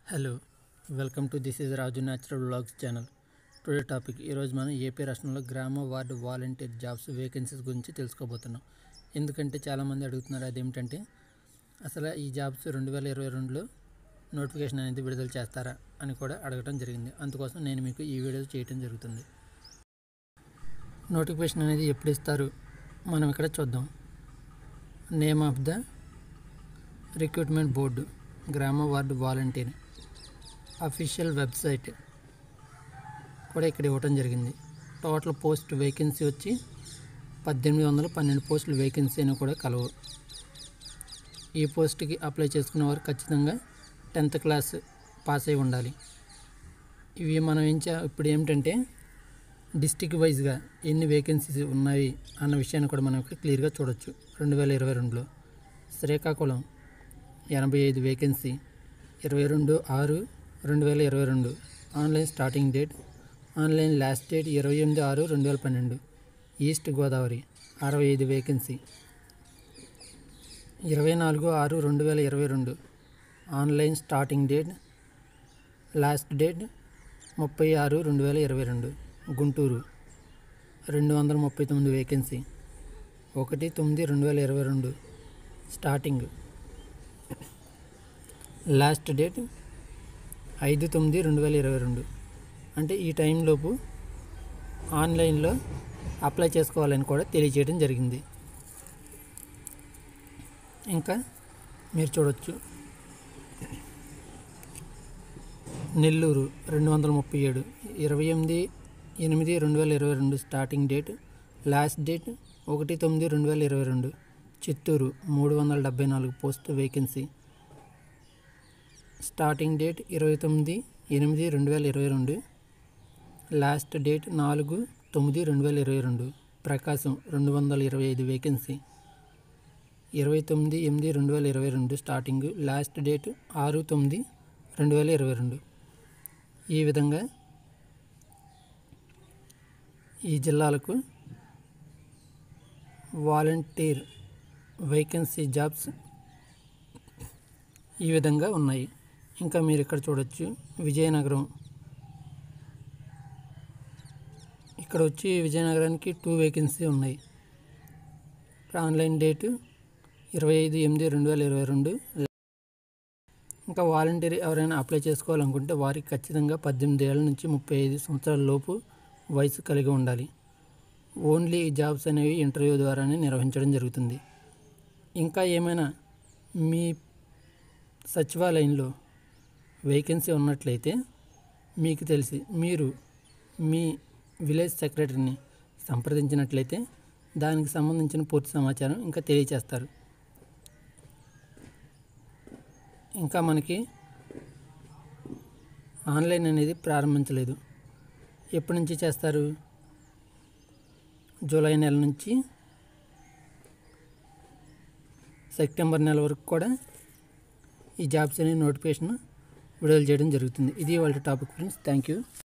hello welcome to this is Raju natural vlogs channel today topic ఈరోజు మనం AP రాష్ట్రంలో గ్రామ వార్డు వాలంటీర్ జాబ్స్ వేకెన్సీస్ గురించి తెలుసుకోబోతున్నాం ఎందుకంటే చాలామంది అడుగుతున్నారు అదేమిటంటే అసలు ఈ జాబ్స్ రెండు వేల ఇరవై రెండులో నోటిఫికేషన్ అనేది విడుదల చేస్తారా అని కూడా అడగడం జరిగింది అందుకోసం నేను మీకు ఈ వీడియో చేయడం జరుగుతుంది నోటిఫికేషన్ అనేది ఎప్పుడు ఇస్తారు మనం ఇక్కడ చూద్దాం name of the recruitment board Grama ward volunteer official website కూడా ఇక్కడ ఇవ్వటం జరిగింది టోటల్ పోస్ట్ వేకెన్సీ వచ్చి పద్దెనిమిది వందల పన్నెండు పోస్టులు వేకెన్సీ అని కూడా కలవు ఈ పోస్ట్కి అప్లై చేసుకున్న వారు ఖచ్చితంగా టెన్త్ క్లాస్ పాస్ అయి ఉండాలి ఇవి మనం ఏం చే ఇప్పుడు ఏమిటంటే డిస్టిక్ వైజ్గా ఎన్ని వేకెన్సీస్ ఉన్నాయి అన్న విషయాన్ని కూడా మనం ఇక్కడ క్లియర్గా చూడొచ్చు రెండు వేల ఇరవై రెండులో శ్రీకాకుళం ఎనభై ఐదు వేకెన్సీ ఇరవై రెండు ఆరు రెండు వేల ఇరవై రెండు online starting date online last date ఇరవై ఎనిమిది ఆరు రెండు వేల పన్నెండు ఈస్ట్ గోదావరి అరవై ఐదు వేకెన్సీ ఇరవై నాలుగు ఆరు రెండు వేల ఇరవై రెండు online starting date last date ముప్పై ఆరు రెండు వేల ఇరవై రెండు గుంటూరు రెండు వందల ముప్పై తొమ్మిది వేకెన్సీ ఒకటి తొమ్మిది రెండు వేల ఇరవై రెండు స్టార్టింగ్ లాస్ట్ డేట్ ఐదు తొమ్మిది రెండు వేల ఇరవై రెండు అంటే ఈ టైంలోపు ఆన్లైన్లో అప్లై చేసుకోవాలని కూడా తెలియజేయడం జరిగింది ఇంకా మీరు చూడొచ్చు నెల్లూరు రెండు వందల ముప్పై ఏడు ఇరవై ఎనిమిది ఎనిమిది రెండు వేల ఇరవై రెండు స్టార్టింగ్ డేట్ లాస్ట్ డేట్ ఒకటి తొమ్మిది రెండు వేల ఇరవై రెండు చిత్తూరు మూడు వందల డెబ్బై నాలుగు పోస్ట్ వేకెన్సీ స్టార్టింగ్ డేట్ ఇరవై తొమ్మిది ఎనిమిది రెండు వేల ఇరవై రెండు లాస్ట్ డేట్ నాలుగు తొమ్మిది రెండు వేల ఇరవై రెండు ప్రకాశం రెండు వందల ఇరవై ఐదు వేకెన్సీ ఇరవై తొమ్మిది ఎనిమిది రెండు వేల ఇరవై రెండు స్టార్టింగ్ లాస్ట్ డేట్ ఆరు తొమ్మిది రెండు వేల ఇరవై రెండు ఈ విధంగా ఈ జిల్లాలకు వాలంటీర్ వేకెన్సీ జాబ్స్ ఈ విధంగా ఉన్నాయి ఇంకా మీరు ఇక్కడ చూడొచ్చు విజయనగరం ఇక్కడ వచ్చి విజయనగరానికి టూ వేకెన్సీ ఉన్నాయి ఆన్లైన్ డేటు ఇరవై ఐదు ఎనిమిది రెండు వేల ఇరవై రెండు ఇంకా వాలంటీర్ ఎవరైనా అప్లై చేసుకోవాలనుకుంటే వారికి ఖచ్చితంగా పద్దెనిమిది ఏళ్ళ నుంచి ముప్పై ఐదు సంవత్సరాల లోపు వయసు కలిగి ఉండాలి ఓన్లీ ఈ జాబ్స్ అనేవి ఇంటర్వ్యూ ద్వారానే నిర్వహించడం జరుగుతుంది ఇంకా ఏమైనా మీ సచివాలయంలో వేకెన్సీ ఉన్నట్లయితే మీకు తెలిసి మీరు మీ విలేజ్ సెక్రటరీని సంప్రదించినట్లయితే దానికి సంబంధించిన పూర్తి సమాచారం ఇంకా తెలియచేస్తారు ఇంకా మనకి ఆన్లైన్ అనేది ప్రారంభించలేదు ఎప్పటి నుంచి చేస్తారు జూలై నెల నుంచి సెప్టెంబర్ నెల వరకు కూడా ఈ జాబ్స్ అనే నోటిఫికేషన్ విడుదల చేయడం జరుగుతుంది ఇది వాళ్ళ టాపిక్ ఫ్రెండ్స్ థ్యాంక్ యూ